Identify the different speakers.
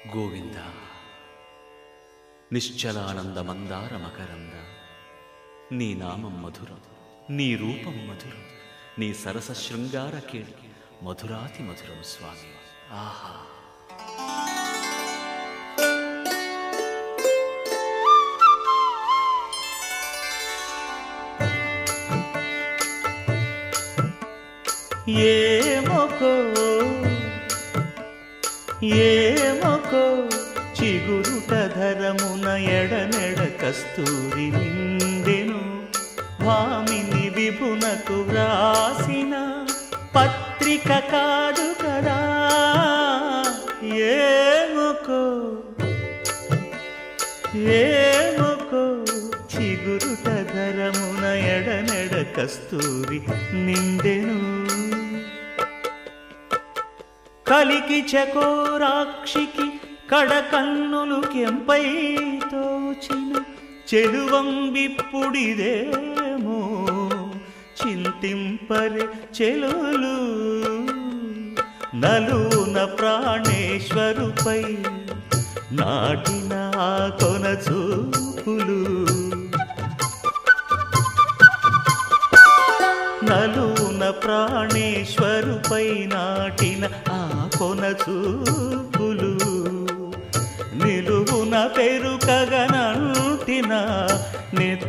Speaker 1: గోవింద నిశ్చలానంద మందార మకరంద నీ నామం మధురం నీ రూపం మధురం నీ సరస శృంగార కేళి మధురాతి మధురం స్వామి ఆహా ఏమొకో ఏమొకో చిగురుట ధరమున ఎడనెడ కస్తూరి నిండెను భామిని విభునకు వ్రాసిన పత్రిక కాదు కదా ఏమొకో ఏమొకో చిగురుట ధరమున ఎడనెడ కస్తూరి నిండెను కలికి చకోరాక్షికి కడకన్నులు కెంపై తోచిన చెలువం విప్పుడిదేమో చింతింపరే చెలులు నలున ప్రాణేశ్వరుపై నాటిన ఆ కొన చూపులు నలున ప్రాణేశ్వరుపై నాటిన ఆ కొన చూపులు నిలువున పెరుకగనంటిన నెత్తి